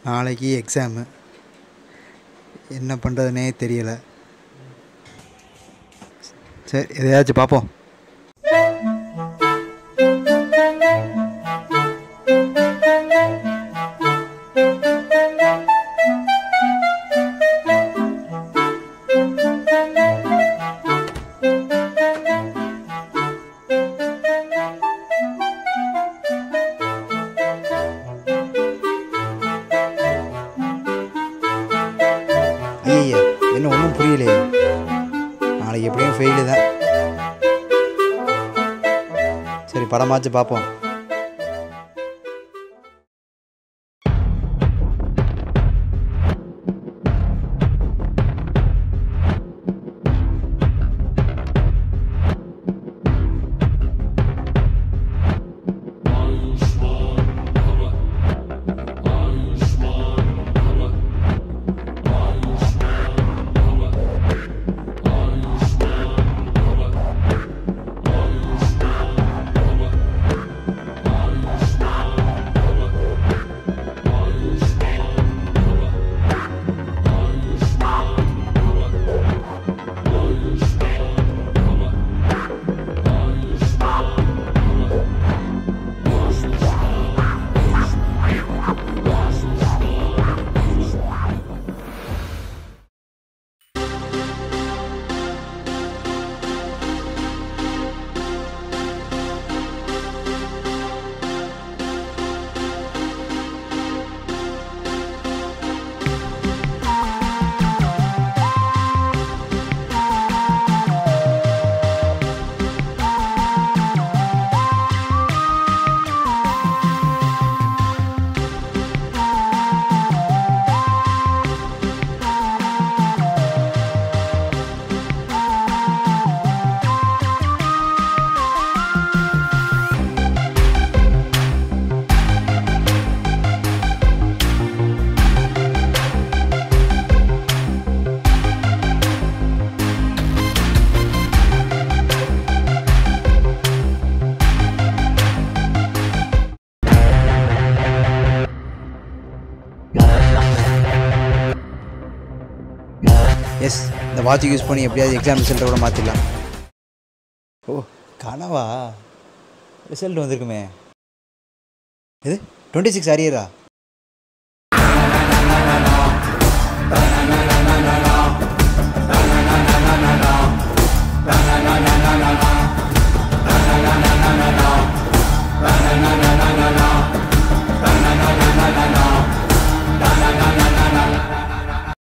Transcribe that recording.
நாளைக்கு எக்ஸாமு என்ன பண்ணுறதுனே தெரியலை சரி எதையாச்சும் பார்ப்போம் ஐயா என்ன ஒன்றும் புரியலையே நாளைக்கு எப்படியும் ஃபெயிலு தான் சரி படமாச்சும் பார்ப்போம் எஸ் இந்த வாட்ச் யூஸ் பண்ணி எப்படியாவது எக்ஸாம் ரிசல்ட்டை கூட மாற்றிடலாம் ஓ கனவா ரிசல்ட் வந்திருக்குமே இது டுவெண்ட்டி சிக்ஸ் அரியரா